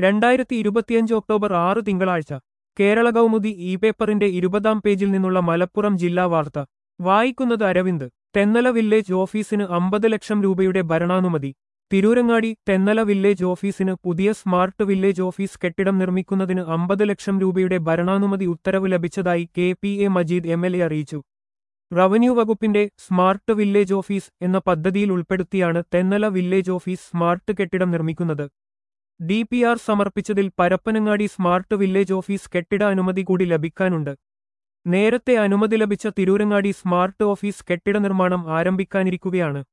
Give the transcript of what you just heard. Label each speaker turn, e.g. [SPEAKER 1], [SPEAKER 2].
[SPEAKER 1] രണ്ടായിരത്തി ഇരുപത്തിയഞ്ച് ഒക്ടോബർ ആറ് തിങ്കളാഴ്ച കേരള കൗമുദി ഇ പേപ്പറിന്റെ ഇരുപതാം പേജിൽ നിന്നുള്ള മലപ്പുറം ജില്ലാ വാർത്ത വായിക്കുന്നത് അരവിന്ദ് തെന്നല വില്ലേജ് ഓഫീസിന് അമ്പത് ലക്ഷം രൂപയുടെ ഭരണാനുമതി തിരൂരങ്ങാടി തെന്നല വില്ലേജ് ഓഫീസിന് പുതിയ സ്മാർട്ട് വില്ലേജ് ഓഫീസ് കെട്ടിടം നിർമ്മിക്കുന്നതിന് അമ്പത് ലക്ഷം രൂപയുടെ ഭരണാനുമതി ഉത്തരവ് ലഭിച്ചതായി K P A Majeed M L A അറിയിച്ചു റവന്യൂ വകുപ്പിന്റെ സ്മാർട്ട് വില്ലേജ് ഓഫീസ് എന്ന പദ്ധതിയിൽ ഉൾപ്പെടുത്തിയാണ് തെന്നല വില്ലേജ് ഓഫീസ് സ്മാർട്ട് കെട്ടിടം നിർമ്മിക്കുന്നത് ഡി പി ആർ സമർപ്പിച്ചതിൽ പരപ്പനങ്ങാടി സ്മാർട്ട് വില്ലേജ് ഓഫീസ് കെട്ടിട അനുമതി കൂടി ലഭിക്കാനുണ്ട് നേരത്തെ അനുമതി ലഭിച്ച തിരൂരങ്ങാടി സ്മാർട്ട് ഓഫീസ് കെട്ടിട നിർമ്മാണം ആരംഭിക്കാനിരിക്കുകയാണ്